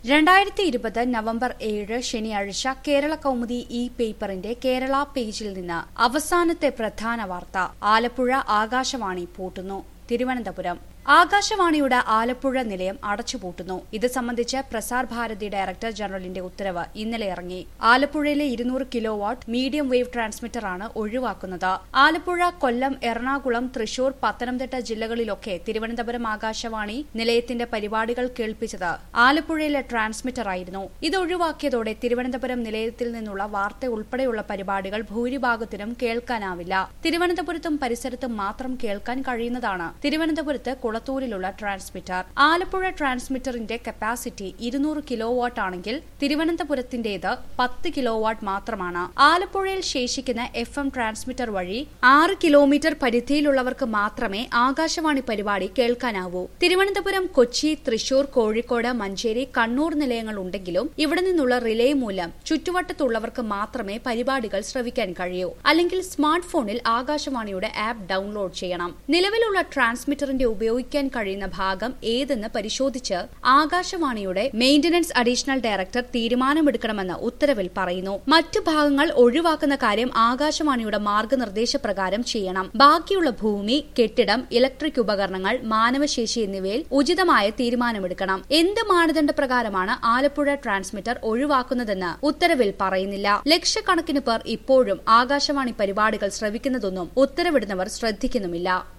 രണ്ടായിരത്തി ഇരുപത് നവംബർ ഏഴ് ശനിയാഴ്ച കേരള കൗമുദി ഇ പേപ്പറിന്റെ കേരള പേജിൽ നിന്ന് അവസാനത്തെ പ്രധാന വാർത്ത ആലപ്പുഴ ആകാശവാണി പൂട്ടുന്നു തിരുവനന്തപുരം ആകാശവാണിയുടെ ആലപ്പുഴ നിലയം അടച്ചുപൂട്ടുന്നു ഇത് സംബന്ധിച്ച് പ്രസാർ ഭാരതി ഡയറക്ടർ ജനറലിന്റെ ഉത്തരവ് ഇന്നലെ ഇറങ്ങി ആലപ്പുഴയിലെ ഇരുന്നൂറ് കിലോ വാട്ട് മീഡിയം വേവ് ട്രാൻസ്മിറ്ററാണ് ഒഴിവാക്കുന്നത് ആലപ്പുഴ കൊല്ലം എറണാകുളം തൃശൂർ പത്തനംതിട്ട ജില്ലകളിലൊക്കെ തിരുവനന്തപുരം ആകാശവാണി നിലയത്തിന്റെ പരിപാടികൾ കേൾപ്പിച്ചത് ആലപ്പുഴയിലെ ട്രാൻസ്മിറ്ററായിരുന്നു ഇത് ഒഴിവാക്കിയതോടെ തിരുവനന്തപുരം നിലയത്തിൽ നിന്നുള്ള വാർത്ത ഉൾപ്പെടെയുള്ള പരിപാടികൾ ഭൂരിഭാഗത്തിനും കേൾക്കാനാവില്ല തിരുവനന്തപുരത്തും പരിസരത്തും മാത്രം കേൾക്കാൻ കഴിയുന്നതാണ് തിരുവനന്തപുരത്ത് കുളത്തൂരിലുള്ള ട്രാൻസ്മിറ്റർ ആലപ്പുഴ ട്രാൻസ്മിറ്ററിന്റെ കപ്പാസിറ്റി ഇരുന്നൂറ് കിലോ വാട്ട് ആണെങ്കിൽ തിരുവനന്തപുരത്തിന്റേത് പത്ത് കിലോ വാട്ട് മാത്രമാണ് ആലപ്പുഴയിൽ ശേഷിക്കുന്ന എഫ് എം ട്രാൻസ്മിറ്റർ വഴി ആറ് കിലോമീറ്റർ പരിധിയിലുള്ളവർക്ക് മാത്രമേ ആകാശവാണി പരിപാടി കേൾക്കാനാവൂ തിരുവനന്തപുരം കൊച്ചി തൃശൂർ കോഴിക്കോട് മഞ്ചേരി കണ്ണൂർ നിലയങ്ങൾ ഉണ്ടെങ്കിലും ഇവിടെ നിന്നുള്ള റിലേ മൂലം ചുറ്റുവട്ടത്തുള്ളവർക്ക് മാത്രമേ പരിപാടികൾ ശ്രവിക്കാൻ കഴിയൂ അല്ലെങ്കിൽ സ്മാർട്ട് ഫോണിൽ ആകാശവാണിയുടെ ആപ്പ് ഡൌൺലോഡ് ചെയ്യണം നിലവിലുള്ള ട്രാൻസ്മിറ്ററിന്റെ ഉപയോഗിക്കാൻ കഴിയുന്ന ഭാഗം ഏതെന്ന് പരിശോധിച്ച് ആകാശവാണിയുടെ മെയിന്റനൻസ് അഡീഷണൽ ഡയറക്ടർ തീരുമാനമെടുക്കണമെന്ന് ഉത്തരവിൽ പറയുന്നു മറ്റു ഭാഗങ്ങൾ ഒഴിവാക്കുന്ന കാര്യം ആകാശവാണിയുടെ മാർഗനിർദ്ദേശപ്രകാരം ചെയ്യണം ബാക്കിയുള്ള ഭൂമി കെട്ടിടം ഇലക്ട്രിക് ഉപകരണങ്ങൾ മാനവശേഷി എന്നിവയിൽ ഉചിതമായ തീരുമാനമെടുക്കണം എന്ത് മാനദണ്ഡ പ്രകാരമാണ് ആലപ്പുഴ ട്രാൻസ്മിറ്റർ ഒഴിവാക്കുന്നതെന്ന് ഉത്തരവിൽ പറയുന്നില്ല ലക്ഷക്കണക്കിന് പേർ ഇപ്പോഴും ആകാശവാണി പരിപാടികൾ ശ്രവിക്കുന്നതൊന്നും ഉത്തരവിടുന്നവർ ശ്രദ്ധിക്കുന്നുമില്ല